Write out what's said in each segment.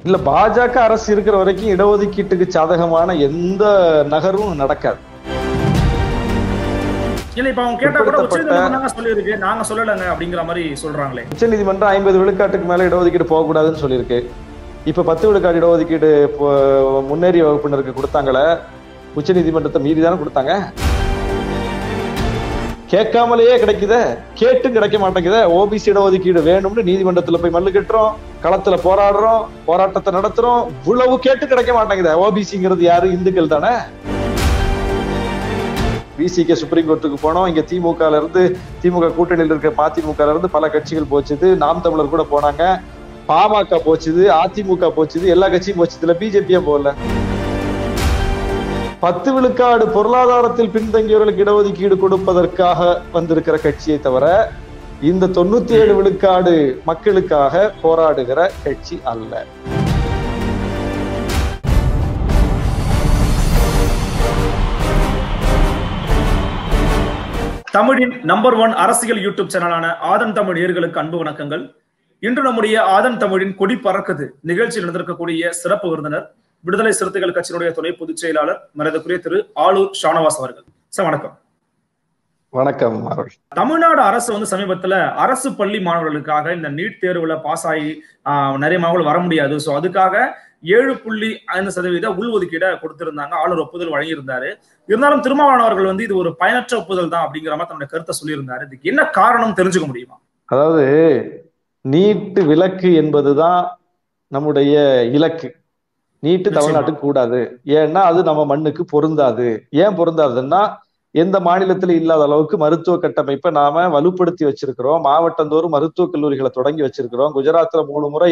இல்ல பாஜக அரசு இருக்கிற வரைக்கும் இடஒதுக்கீட்டுக்கு சாதகமான எந்த நகரும் நடக்காது இல்ல இப்ப அவங்க கேட்டா கூட பிற்படுத்தப்பட்ட- உச்சநீதிமன்றம் தாங்க சொல்லியிருக்கு நாங்க சொல்லலைங்க அப்படிங்கிற மாதிரி சொல்றாங்களே உச்சநீதிமன்றம் ஐம்பது விழுக்காட்டுக்கு மேல இடஒதுக்கீடு போகக்கூடாதுன்னு சொல்லியிருக்கு இப்ப பத்து விழுக்காடு இடஒதுக்கீடு இப்போ முன்னேறிய வகுப்பினருக்கு கொடுத்தாங்களே உச்சநீதிமன்றத்தை மீறி தானே கொடுத்தாங்க கேட்காமலேயே கிடைக்குதே கேட்டும் கிடைக்க மாட்டேங்குதே ஓபிசி இடஒதுக்கீடு வேணும்னு நீதிமன்றத்துல போய் மல்லு கட்டுறோம் களத்துல போராடுறோம் போராட்டத்தை நடத்துறோம் இவ்வளவு கேட்டு கிடைக்க மாட்டேங்குதே ஓபிசிங்கிறது யாரு இந்துக்கள் தானே பிசிகே சுப்ரீம் கோர்ட்டுக்கு போனோம் இங்க திமுக ல இருந்து திமுக கூட்டணியில் இருக்க மதிமுக ல இருந்து பல கட்சிகள் போச்சுது நாம் தமிழர் கூட போனாங்க பாமக போச்சுது அதிமுக போச்சுது எல்லா கட்சியும் போச்சுதுல பிஜேபியும் போகல பத்து விழுக்காடு பொருளாதாரத்தில் பின்தங்கியவர்களுக்கு இடஒதுக்கீடு கொடுப்பதற்காக வந்திருக்கிற கட்சியை தவிர இந்த தொண்ணூத்தி ஏழு விழுக்காடு மக்களுக்காக போராடுகிற கட்சி அல்ல தமிழின் நம்பர் ஒன் அரசியல் யூடியூப் சேனலான ஆதன் தமிழ் நேயர்களுக்கு அன்பு வணக்கங்கள் இன்று நம்முடைய ஆதன் தமிழின் கொடி பறக்குது நிகழ்ச்சியில் நடந்திருக்கக்கூடிய சிறப்பு விருந்தினர் விடுதலை சிறுத்தைகள் கட்சியினுடைய துணை பொதுச் செயலாளர் மரியாதைக்குரிய திரு ஆளூர் ஷானவாஸ் அவர்கள் சார் வணக்கம் வணக்கம் அருள் தமிழ்நாடு அரசு வந்து சமீபத்துல அரசு பள்ளி மாணவர்களுக்காக இந்த நீட் தேர்வுல பாஸ் ஆகி ஆஹ், நிறைய மாணவர்கள் வர முடியாது சோ அதுக்காக ஏழு புள்ளி ஐந்து சதவீத உள்ஒதுக்கீட கொடுத்திருந்தாங்க ஆளுநர் ஒப்புதல் வழங்கியிருந்தாரு இருந்தாலும் திருமாவளவன் அவர்கள் வந்து இது ஒரு பயனற்ற ஒப்புதல் தான் அப்படிங்கிற மாதிரி தன்னுடைய கருத்தை சொல்லியிருந்தாரு இதுக்கு என்ன காரணம் தெரிஞ்சுக்க முடியுமா அதாவது நீட்டு விலக்கு என்பதுதான் நம்முடைய இலக்கு நீட்டு நிச்சயமா. தமிழ்நாட்டுக்கு கூடாது ஏன்னா அது நம்ம மண்ணுக்கு பொருந்தாது ஏன் பொருந்தாதுன்னா எந்த மாநிலத்திலும் இல்லாத அளவுக்கு மருத்துவ கட்டமைப்பை நாம வலுப்படுத்தி வச்சிருக்கிறோம் மாவட்டந்தோறும் மருத்துவக் கல்லூரிகளை தொடங்கி வச்சிருக்கிறோம் குஜராத்ல மூணு முறை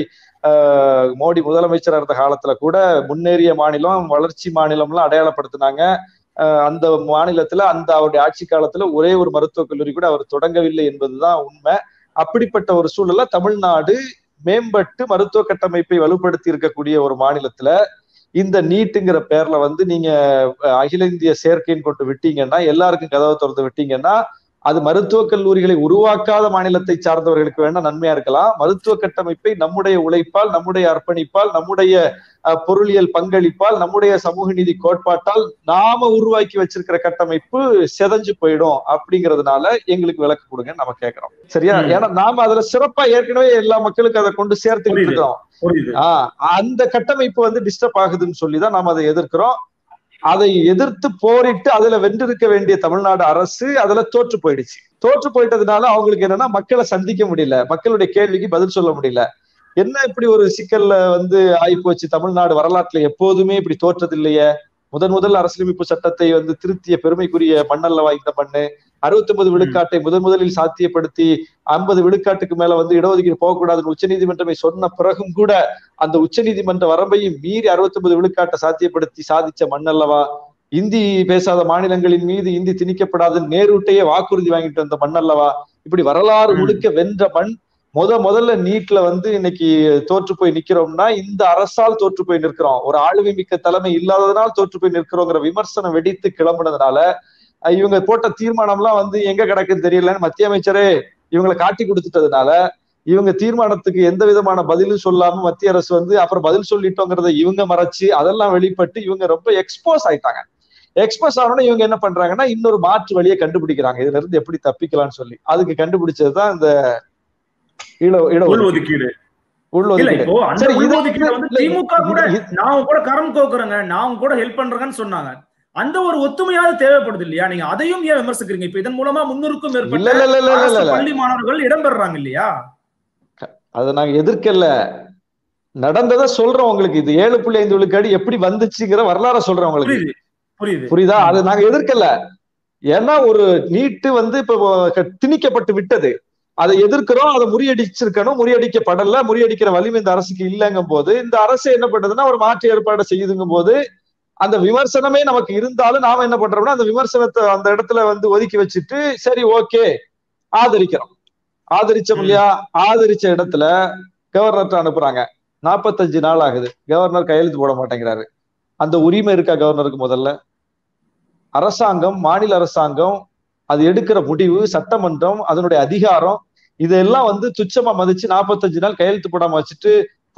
ஆஹ், மோடி முதலமைச்சரா இருந்த காலத்துல கூட முன்னேறிய மாநிலம் வளர்ச்சி மாநிலம்லாம் அடையாளப்படுத்தினாங்க ஆஹ், அந்த மாநிலத்துல அந்த அவருடைய ஆட்சி காலத்துல ஒரே ஒரு மருத்துவக் கல்லூரி கூட அவர் தொடங்கவில்லை என்பதுதான் உண்மை அப்படிப்பட்ட ஒரு சூழல்ல தமிழ்நாடு மேம்பட்டு மருத்துவ கட்டமைப்பை வலுப்படுத்தி இருக்கக்கூடிய ஒரு மாநிலத்துல இந்த நீட்டுங்கிற பேர்ல வந்து நீங்க அஹ், அகில இந்திய சேர்க்கைன்னு கொண்டு விட்டீங்கன்னா எல்லாருக்கும் கதவை திறந்து விட்டீங்கன்னா அது மருத்துவக் கல்லூரிகளை உருவாக்காத மாநிலத்தை சார்ந்தவர்களுக்கு வேணா நன்மையா இருக்கலாம் மருத்துவ கட்டமைப்பை நம்முடைய உழைப்பால் நம்முடைய அர்ப்பணிப்பால் நம்முடைய அஹ், பொருளியல் பங்களிப்பால் நம்முடைய சமூக நீதி கோட்பாட்டால் நாம உருவாக்கி வச்சிருக்கிற கட்டமைப்பு செதஞ்சு போயிடும் அப்படிங்கிறதுனால எங்களுக்கு விளக்கு கொடுங்க நம்ம கேட்கிறோம் சரியா ம். ஏன்னா நாம அதுல சிறப்பா ஏற்கனவே எல்லா மக்களுக்கும் அதை கொண்டு சேர்த்து புரியுது. இருக்கோம் புரியுது ஆஹ் அந்த கட்டமைப்பு வந்து டிஸ்டர்ப் ஆகுதுன்னு சொல்லி தான் நாம அதை எதிர்க்கிறோம் அதை எதிர்த்து போரிட்டு அதுல வென்றிருக்க வேண்டிய தமிழ்நாடு அரசு அதுல தோற்று போயிடுச்சு தோற்று போயிட்டதுனால அவங்களுக்கு என்னன்னா மக்களை சந்திக்க முடியல மக்களுடைய கேள்விக்கு பதில் சொல்ல முடியல என்ன இப்படி ஒரு சிக்கல்ல வந்து ஆயிப்போச்சு தமிழ்நாடு வரலாற்றுல எப்போதுமே இப்படி தோற்றது இல்லையே முதன் முதல் அரசியலமைப்பு சட்டத்தை வந்து திருத்திய பெருமைக்குரிய மண்ணல்லவா இந்த மண்ணு அறுபத்தி ஒன்பது விழுக்காட்டை முதன் முதலில் சாத்தியப்படுத்தி ஐம்பது விழுக்காட்டுக்கு மேல வந்து இடஒதுக்கீடு போகக்கூடாதுன்னு உச்சநீதிமன்றமே சொன்ன பிறகும் கூட அந்த உச்சநீதிமன்ற வரம்பையும் மீறி அறுபத்தி ஒன்பது விழுக்காட்டை சாத்தியப்படுத்தி சாதிச்ச மண்ணல்லவா இந்தி பேசாத மாநிலங்களின் மீது இந்தி திணிக்கப்படாதுன்னு நேருட்டையே வாக்குறுதி வாங்கிட்டு வந்த மண்ணல்லவா இப்படி வரலாறு ம். முழுக்க வென்ற மண் முத முதல்ல நீட்ல வந்து இன்னைக்கு தோற்று போய் நிக்கிறோம்னா இந்த அரசால் தோற்று போய் நிற்கிறோம் ஒரு ஆளுமை மிக்க தலைமை இல்லாததனால் தோற்று போய் நிற்கிறோங்கிற விமர்சனம் வெடித்து கிளம்புனதுனால அஹ் இவங்க போட்ட தீர்மானம்லாம் வந்து எங்க கிடக்குன்னு தெரியலன்னு மத்திய அமைச்சரே இவங்களை காட்டி கொடுத்துட்டதுனால இவங்க தீர்மானத்துக்கு எந்த விதமான பதிலும் சொல்லாம மத்திய அரசு வந்து அப்புறம் பதில் சொல்லிட்டோங்கிறத இவங்க மறைச்சு அதெல்லாம் வெளிப்பட்டு இவங்க ரொம்ப எக்ஸ்போஸ் ஆயிட்டாங்க எக்ஸ்போஸ் ஆனோட இவங்க என்ன பண்றாங்கன்னா இன்னொரு மாற்று வழியை கண்டுபிடிக்கிறாங்க இதுல இருந்து எப்படி தப்பிக்கலாம்னு சொல்லி அதுக்கு கண்டுபிடிச்சதுதான் இந்த இட இட உள்ஒதுக்கீடு இல்ல உள்ஒதுக்கீடு இப்போ அந்த சரி, இது- உள்ஒதுக்கீடு வந்து இல்ல, திமுக கூட இது- நான் கூட கரம் கோக்குறேங்க நான் கூட ஹெல்ப் பண்றேன்னு சொன்னாங்க அந்த ஒரு ஒத்துமையாவது தேவைப்படுது இல்லையா நீங்க அதையும் ஏன் விமர்சிக்கிறீங்க இப்ப இதன் மூலமா முன்னூறுக்கும் இல்ல மேற்பட்ட இல்ல இல்ல இல்ல இல்ல அரசு இல்ல பள்ளி மாணவர்கள் இடம்பெறாங்க இல்லையா அதை நாங்க எதிர்க்கல நடந்ததை சொல்றோம் உங்களுக்கு இது ஏழு புள்ளி ஐந்து விழுக்காடு எப்படி வந்துச்சுங்கிற வரலாற சொல்றேன் உங்களுக்கு புரியுது புரியுது புரியுதா அது நாங்க எதிர்க்கல ஏன்னா ஒரு நீட்டு வந்து இப்ப திணிக்கப்பட்டு விட்டது அதை எதிர்க்கிறோம் அதை முறியடிச்சிருக்கணும் முறியடிக்கப்படல முறியடிக்கிற வலிமை இந்த அரசுக்கு இல்லைங்கும் போது இந்த அரசு என்ன பண்ணுதுன்னா ஒரு மாற்று ஏற்பாடு செய்யுதுங்கும் போது அந்த விமர்சனமே நமக்கு இருந்தாலும் நாம என்ன பண்றோம்னா அந்த விமர்சனத்தை அந்த இடத்துல வந்து ஒதுக்கி வச்சுட்டு சரி ஓகே ஆதரிக்கிறோம் ஆதரிச்சோம் ம். இல்லையா ஆதரிச்ச இடத்துல கவர்னர்ட்ட அனுப்புறாங்க நாற்பத்தஞ்சு நாள் ஆகுது கவர்னர் கையெழுத்து போட மாட்டேங்கிறாரு அந்த உரிமை இருக்கா கவர்னருக்கு முதல்ல அரசாங்கம் மாநில அரசாங்கம் அது எடுக்கிற முடிவு சட்டமன்றம் அதனுடைய அதிகாரம் இதெல்லாம் வந்து துச்சமா மதிச்சு நாற்பத்தஞ்சு நாள் கையெழுத்து போடாம வச்சுட்டு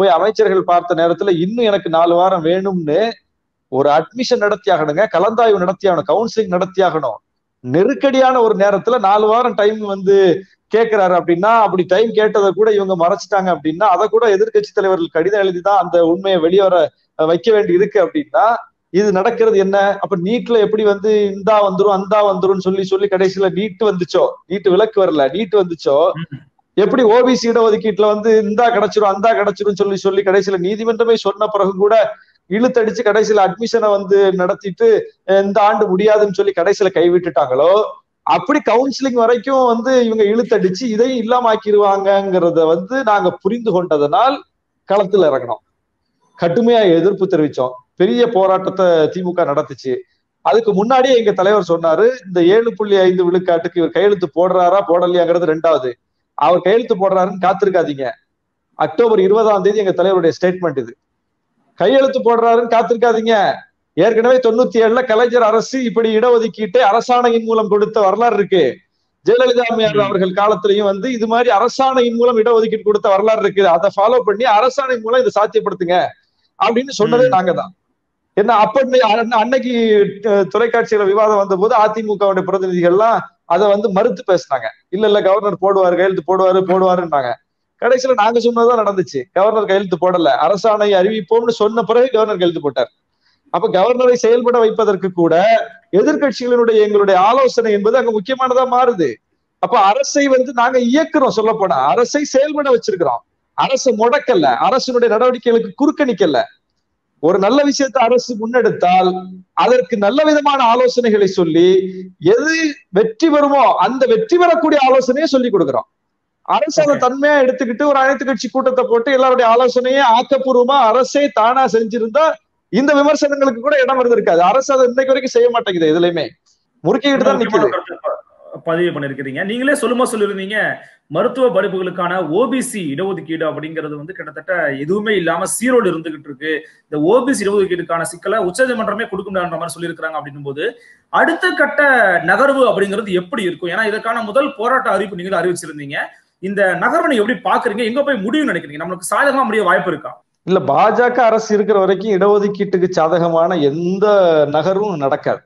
போய் அமைச்சர்கள் பார்த்த நேரத்துல இன்னும் எனக்கு நாலு வாரம் வேணும்னு ஒரு அட்மிஷன் நடத்தி ஆகணுங்க கலந்தாய்வு நடத்தி ஆகணும் கவுன்சிலிங் நடத்தி ஆகணும் நெருக்கடியான ஒரு நேரத்துல நாலு வாரம் டைம் வந்து கேட்கிறாரு அப்படின்னா அப்படி டைம் கேட்டதை கூட இவங்க மறைச்சிட்டாங்க அப்படின்னா அதை கூட எதிர்கட்சி தலைவர்கள் கடிதம் எழுதிதான் அந்த உண்மையை வெளியே வர வைக்க வேண்டி இருக்கு அப்படின்னா இது நடக்கிறது என்ன அப்ப நீட்ல எப்படி வந்து இந்தா வந்துரும் அந்தா வந்துரும் சொல்லி சொல்லி கடைசியில நீட் வந்துச்சோ நீட் விலக்கு வரல நீட் வந்துச்சோ எப்படி ஓபிசி இடஒதுக்கீட்டுல வந்து இந்தா கிடைச்சிரும் அந்தா கிடைச்சிரும் சொல்லி சொல்லி கடைசியில நீதிமன்றமே சொன்ன பிறகு கூட இழுத்தடிச்சு கடைசியில அட்மிஷனை வந்து நடத்திட்டு இந்த ஆண்டு முடியாதுன்னு சொல்லி கடைசியில கைவிட்டுட்டாங்களோ அப்படி கவுன்சிலிங் வரைக்கும் வந்து இவங்க இழுத்தடிச்சு இதையும் இல்லாம ஆக்கிடுவாங்கங்கிறத வந்து நாங்க புரிந்து கொண்டதனால் களத்துல இறங்கணும் கடுமையா எதிர்ப்பு தெரிவிச்சோம் பெரிய போராட்டத்தை திமுக நடத்துச்சு அதுக்கு முன்னாடியே எங்க தலைவர் சொன்னாரு இந்த ஏழு புள்ளி ஐந்து விழுக்காட்டுக்கு இவர் கையெழுத்து போடுறாரா போடலையாங்கிறது ரெண்டாவது அவர் கையெழுத்து போடுறாருன்னு காத்திருக்காதீங்க அக்டோபர் இருபதாம் தேதி எங்க தலைவருடைய ஸ்டேட்மெண்ட் இது கையெழுத்து போடுறாருன்னு காத்திருக்காதீங்க ஏற்கனவே தொண்ணூத்தி ஏழுல கலைஞர் அரசு இப்படி இடஒதுக்கீட்டை அரசாணையின் மூலம் கொடுத்த வரலாறு இருக்கு ஜெயலலிதா அம்மையார் அவர்கள் காலத்திலையும் வந்து இது மாதிரி அரசாணையின் மூலம் இடஒதுக்கீடு கொடுத்த வரலாறு இருக்கு அதை ஃபாலோ பண்ணி அரசாணை மூலம் இதை சாத்தியப்படுத்துங்க அப்படின்னு சொன்னதே நாங்க தான் என்ன அப்ப அன்னைக்கு தொலைக்காட்சியில விவாதம் வந்த போது அதிமுகவுடைய பிரதிநிதிகள்லாம் அதை வந்து மறுத்து பேசினாங்க இல்ல இல்ல கவர்னர் போடுவாரு கையெழுத்து போடுவாரு போடுவாருன்னாங்க கடைசியில நாங்க சொன்னதுதான் நடந்துச்சு கவர்னர் கையெழுத்து போடல அரசாணை அறிவிப்போம்னு சொன்ன பிறகு கவர்னர் கையெழுத்து போட்டார் அப்ப கவர்னரை செயல்பட வைப்பதற்கு கூட எதிர்கட்சிகளினுடைய எங்களுடைய ஆலோசனை என்பது அங்க முக்கியமானதா மாறுது அப்ப அரசை வந்து நாங்க இயக்குறோம் சொல்ல போனா அரசை செயல்பட வச்சிருக்கிறோம் அரசு முடக்கல்ல அரசினுடைய நடவடிக்கைகளுக்கு குறுக்க நிக்கல ஒரு நல்ல விஷயத்தை அரசு முன்னெடுத்தால் அதற்கு நல்ல விதமான ஆலோசனைகளை சொல்லி எது வெற்றி பெறுமோ அந்த வெற்றி பெறக்கூடிய ஆலோசனையை சொல்லி கொடுக்கிறோம் அரசு அதை தன்மையா எடுத்துக்கிட்டு ஒரு அனைத்து கட்சி கூட்டத்தை போட்டு எல்லாருடைய ஆலோசனையே ஆக்கப்பூர்வமா அரசே தானா செஞ்சிருந்தா இந்த விமர்சனங்களுக்கு கூட இடம் இருந்திருக்காது அரசு அதை இன்னைக்கு வரைக்கும் செய்ய மாட்டேங்குது எதுலையுமே முறுக்கிக்கிட்டு தான் நிக்குது பதிவு பண்ணிருக்கிறீங்க நீங்களே சொல்லுமா சொல்லிருந்தீங்க மருத்துவ படிப்புகளுக்கான ஓபிசி இடஒதுக்கீடு அப்படிங்கிறது வந்து கிட்டத்தட்ட எதுவுமே இல்லாம சீரோடு இருந்துகிட்டு இருக்கு இந்த ஓபிசி இடஒதுக்கீடுக்கான சிக்கலை உச்சநீதிமன்றமே கொடுக்கும்ன்ற மாதிரி சொல்லியிருக்கிறாங்க அப்படின்னும் போது அடுத்த கட்ட நகர்வு அப்படிங்கிறது எப்படி இருக்கும் ஏன்னா இதற்கான முதல் போராட்ட அறிவிப்பு நீங்க அறிவிச்சிருந்தீங்க இந்த நகர்வை எப்படி பாக்குறீங்க எங்க போய் முடிவு நினைக்கிறீங்க நம்மளுக்கு சாதகமா முடிய வாய்ப்பு இருக்கா இல்ல பாஜக அரசு இருக்கிற வரைக்கும் இடஒதுக்கீட்டுக்கு சாதகமான எந்த நகர்வும் நடக்காது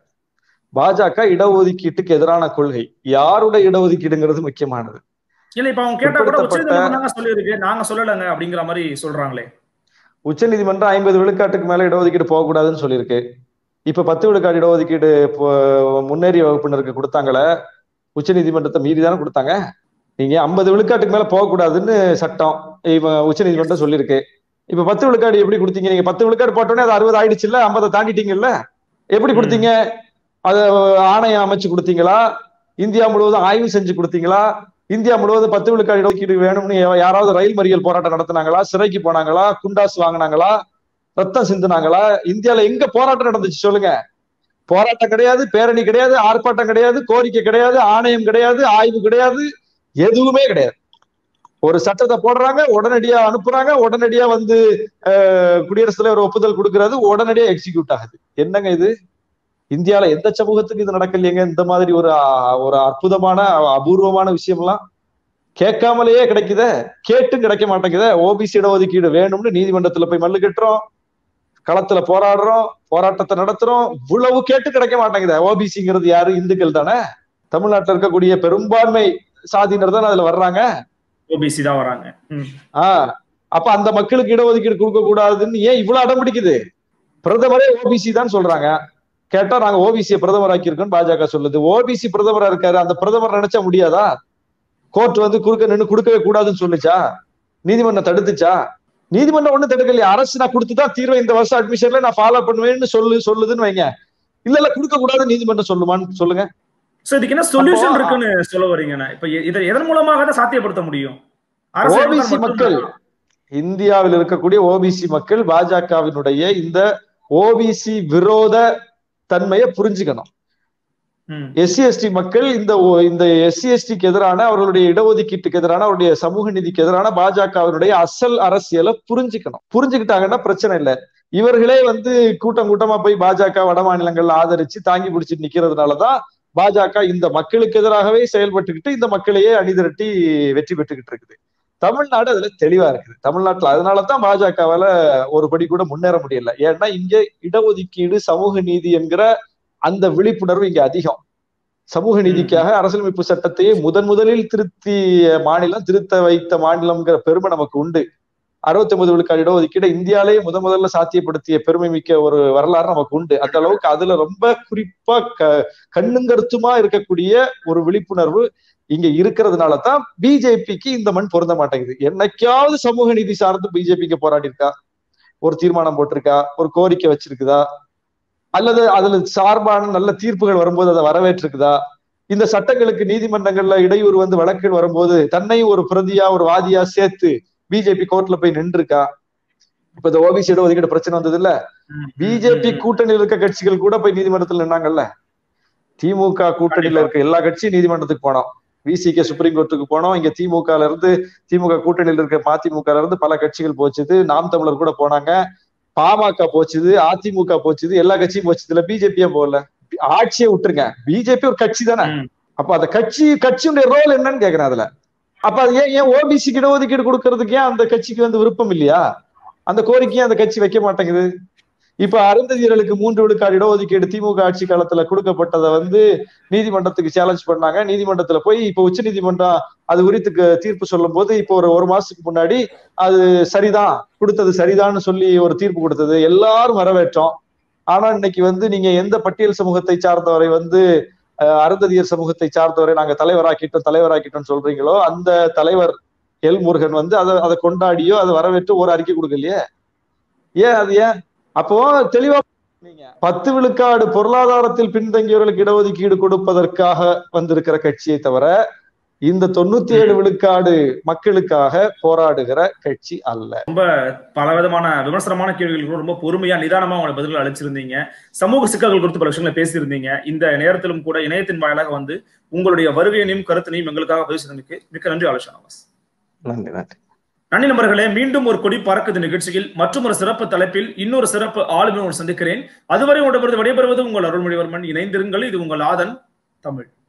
பாஜக இடஒதுக்கீட்டுக்கு எதிரான கொள்கை யாருடைய இடஒதுக்கீடுங்கிறது முக்கியமானது இல்ல இப்ப அவங்க கேட்டா கூட உச்சநீதிமன்றம் சொல்லியிருக்கு நாங்க சொல்லலைங்க அப்படிங்கிற மாதிரி சொல்றாங்களே உச்ச நீதிமன்றம் ஐம்பது விழுக்காட்டுக்கு மேல இடஒதுக்கீடு போகக்கூடாதுன்னு சொல்லியிருக்கு இப்ப பத்து விழுக்காடு இடஒதுக்கீடு முன்னேறிய வகுப்பினருக்கு கொடுத்தாங்களே உச்ச நீதிமன்றத்தை மீறி தானே கொடுத்தாங்க நீங்க ஐம்பது விழுக்காட்டுக்கு மேல போகக்கூடாதுன்னு சட்டம் இப்ப உச்ச நீதிமன்றம் சொல்லியிருக்கு இப்ப பத்து விழுக்காடு எப்படி கொடுத்தீங்க நீங்க பத்து விழுக்காடு போட்டோன்னே அது அறுபது ஆயிடுச்சுல்ல ஐம்பதை தாண்டிட்டீங்கல்ல எப்படி கொடுத்தீங்க அத ஆணையம் அமைச்சு கொடுத்தீங்களா இந்தியா முழுவதும் ஆய்வு செஞ்சு கொடுத்தீங்களா இந்தியா முழுவதும் பத்து விழுக்காடு இடஒதுக்கீடு வேணும்னு யாராவது ரயில் மறியல் போராட்டம் நடத்தினாங்களா சிறைக்கு போனாங்களா குண்டாஸ் வாங்கினாங்களா ரத்தம் சிந்துனாங்களா இந்தியால எங்க போராட்டம் நடந்துச்சு சொல்லுங்க போராட்டம் கிடையாது பேரணி கிடையாது ஆர்ப்பாட்டம் கிடையாது கோரிக்கை கிடையாது ஆணையம் கிடையாது ஆய்வு கிடையாது எதுவுமே கிடையாது ஒரு சட்டத்தை போடுறாங்க உடனடியா அனுப்புறாங்க உடனடியா வந்து குடியரசுத் தலைவர் ஒப்புதல் கொடுக்கறது உடனடியா எக்ஸிக்யூட் ஆகுது என்னங்க இது இந்தியால எந்த சமூகத்துக்கு இது நடக்கலையங்க இந்த மாதிரி ஒரு ஒரு அற்புதமான அபூர்வமான விஷயம்லாம் கேட்காமலேயே கிடைக்குத கேட்டும் கிடைக்க மாட்டேங்குத ஓபிசி இடஒதுக்கீடு வேணும்னு நீதிமன்றத்துல போய் மல்லு கட்டுறோம் களத்துல போராடுறோம் போராட்டத்தை நடத்துறோம் இவ்வளவு கேட்டு கிடைக்க மாட்டேங்குத ஓபிசிங்கிறது யாரு இந்துக்கள் தானே தமிழ்நாட்டில் இருக்கக்கூடிய பெரும்பான்மை சாதியினர் தானே அதுல வர்றாங்க ஓபிசி தான் வராங்க ஆஹ் அப்ப அந்த மக்களுக்கு இடஒதுக்கீடு கொடுக்க கூடாதுன்னு ஏன் இவ்வளவு அடம் பிடிக்குது பிரதமரே ஓபிசி தான் சொல்றாங்க கேட்டா நாங்க ஓபிசியை பிரதமர் ஆக்கியிருக்கோம் பாஜக சொல்லுது ஓபிசி பிரதமரா இருக்காரு அந்த பிரதமர் நினைச்சா முடியாதா கோர்ட் வந்து குறுக்க நின்று கொடுக்கவே கூடாதுன்னு சொல்லுச்சா நீதிமன்றம் தடுத்துச்சா நீதிமன்றம் ஒண்ணு தடுக்கலையா அரசு நான் கொடுத்துதான் தீர்வை இந்த வருஷம் அட்மிஷன்ல நான் ஃபாலோ பண்ணுவேன்னு சொல்லு சொல்லுதுன்னு வைங்க இல்ல இல்ல கொடுக்க கூடாது நீதிமன்றம் சொல்லுமான்னு சொல்லுங்க சோ இதுக்கு என்ன சொல்யூஷன் இருக்குன்னு சொல்ல வரீங்கண்ணா இப்ப இதை எதன் மூலமாக தான் சாத்தியப்படுத்த முடியும் ஓபிசி மக்கள் இந்தியாவில் இருக்கக்கூடிய ஓபிசி மக்கள் பாஜகவினுடைய இந்த ஓபிசி விரோத தன்மையை புரிஞ்சுக்கணும் எஸ்சி எஸ்டி மக்கள் இந்த இந்த எஸ்சி எஸ்டிக்கு எதிரான அவர்களுடைய இடஒதுக்கீட்டுக்கு எதிரான அவருடைய சமூக நீதிக்கு எதிரான பாஜகவினுடைய அசல் அரசியலை புரிஞ்சுக்கணும் புரிஞ்சுக்கிட்டாங்கன்னா பிரச்சனை இல்லை இவர்களே வந்து கூட்டம் கூட்டமா போய் பாஜக வட மாநிலங்கள்ல ஆதரிச்சு தாங்கி பிடிச்சிட்டு நிக்கிறதுனாலதான் பாஜக இந்த மக்களுக்கு எதிராகவே செயல்பட்டுக்கிட்டு இந்த மக்களையே அணிதிரட்டி வெற்றி பெற்றுக்கிட்டு இருக்குது தமிழ்நாடு அதுல தெளிவா இருக்குது தமிழ்நாட்டுல அதனாலதான் பாஜகவால ஒரு படி கூட முன்னேற முடியல ஏன்னா இங்க இடஒதுக்கீடு சமூக நீதி என்கிற அந்த விழிப்புணர்வு இங்க அதிகம் சமூக நீதிக்காக அரசியலமைப்பு சட்டத்தையே முதன் முதலில் திருத்திய மாநிலம் திருத்த வைத்த மாநிலம்ங்கிற பெருமை நமக்கு உண்டு அறுபத்தி ஒன்பது விழுக்காடு இடஒதுக்கீடு இந்தியாலேயே முத முதல்ல சாத்தியப்படுத்திய பெருமை மிக்க ஒரு வரலாறு நமக்கு உண்டு அந்த அளவுக்கு அதுல ரொம்ப குறிப்பா க கண்ணுங்கருத்துமா இருக்கக்கூடிய ஒரு விழிப்புணர்வு இங்க இருக்கிறதுனால தான் பிஜேபிக்கு இந்த மண் பொருந்த மாட்டேங்குது என்னைக்காவது சமூக நீதி சார்ந்து பிஜேபிக்கு போராடி இருக்கா ஒரு தீர்மானம் போட்டிருக்கா ஒரு கோரிக்கை வச்சிருக்குதா அல்லது அதுல சார்பான நல்ல தீர்ப்புகள் வரும்போது அதை வரவேற்றிருக்குதா இந்த சட்டங்களுக்கு நீதிமன்றங்கள்ல இடையூறு வந்து வழக்குகள் வரும்போது தன்னையும் ஒரு பிரதியா ஒரு வாதியா சேர்த்து பிஜேபி கோர்ட்ல போய் நின்றுருக்கா இப்ப இந்த ஓபிசி இடஒதுக்கீடு பிரச்சனை வந்தது இல்ல பிஜேபி கூட்டணியில் இருக்க கட்சிகள் கூட போய் நீதிமன்றத்தில் நின்னாங்கல்ல திமுக கூட்டணியில இருக்க எல்லா கட்சியும் நீதிமன்றத்துக்கு போனோம் விசிகே சுப்ரீம் கோர்ட்டுக்கு போனோம் இங்க திமுக இருந்து திமுக கூட்டணியில் இருக்க மதிமுக இருந்து பல கட்சிகள் போச்சுது நாம் தமிழர் கூட போனாங்க பாமக போச்சுது அதிமுக போச்சுது எல்லா கட்சியும் போச்சுது இல்ல பிஜேபியே போகல ஆட்சியை விட்டுருங்க பிஜேபி ஒரு கட்சி தானே அப்ப அந்த கட்சி கட்சியுடைய ரோல் என்னன்னு கேக்குறேன் அதுல அப்ப அது ஏன் ஏன் ஓபிசிக்கு இடஒதுக்கீடு கொடுக்கறதுக்கு ஏன் அந்த கட்சிக்கு வந்து விருப்பம் இல்லையா அந்த கோரிக்கையை அந்த கட்சி வைக்க மாட்டேங்குது இப்ப அருந்ததியர்களுக்கு மூன்று விழுக்காடு இடஒதுக்கீடு திமுக ஆட்சி காலத்துல கொடுக்கப்பட்டதை வந்து நீதிமன்றத்துக்கு சேலஞ்ச் பண்ணாங்க நீதிமன்றத்துல போய் இப்ப உச்ச நீதிமன்றம் அது குறித்து தீர்ப்பு சொல்லும் போது இப்போ ஒரு ஒரு மாசத்துக்கு முன்னாடி அது சரிதான் கொடுத்தது சரிதான்னு சொல்லி ஒரு தீர்ப்பு கொடுத்தது எல்லாரும் வரவேற்றோம் ஆனா இன்னைக்கு வந்து நீங்க எந்த பட்டியல் சமூகத்தை சார்ந்தவரை வந்து அருந்ததியர் சமூகத்தை சார்ந்தவரை நாங்க தலைவராக்கிட்டோம் தலைவராக்கிட்டோம் சொல்றீங்களோ அந்த தலைவர் எல் முருகன் வந்து அதை அதை கொண்டாடியோ அதை வரவேற்று ஒரு அறிக்கை கொடுக்கலையே ஏன் அது ஏன் அப்போ தெளிவா நீங்க பத்து விழுக்காடு பொருளாதாரத்தில் பின்தங்கியவர்களுக்கு இடஒதுக்கீடு கொடுப்பதற்காக வந்திருக்கிற கட்சியை தவிர இந்த தொண்ணூத்தி ஏழு விழுக்காடு மக்களுக்காக போராடுகிற கட்சி அல்ல ரொம்ப பல விதமான விமர்சனமான கேள்விகளுக்கு ரொம்ப பொறுமையா நிதானமா உங்களை பதில்கள் அளிச்சிருந்தீங்க சமூக சிக்கல்கள் குறித்து பல விஷயங்களை பேசியிருந்தீங்க இந்த நேரத்திலும் கூட இணையத்தின் வாயிலாக வந்து உங்களுடைய வருகையினையும் கருத்தினையும் எங்களுக்காக பதிவு செய்தமைக்கு மிக்க நன்றி ஆலோசனா நன்றி நன்றி நன்றி நண்பர்களே மீண்டும் ஒரு கொடி பறக்குது நிகழ்ச்சியில் மற்றும் ஒரு சிறப்பு தலைப்பில் இன்னொரு சிறப்பு ஆளுமை சந்திக்கிறேன் அதுவரை உடம்பு விடைபெறுவது உங்கள் அருள்மொழிவர்மன் இணைந்திருங்கள் இது உங்கள் ஆதன் தமிழ்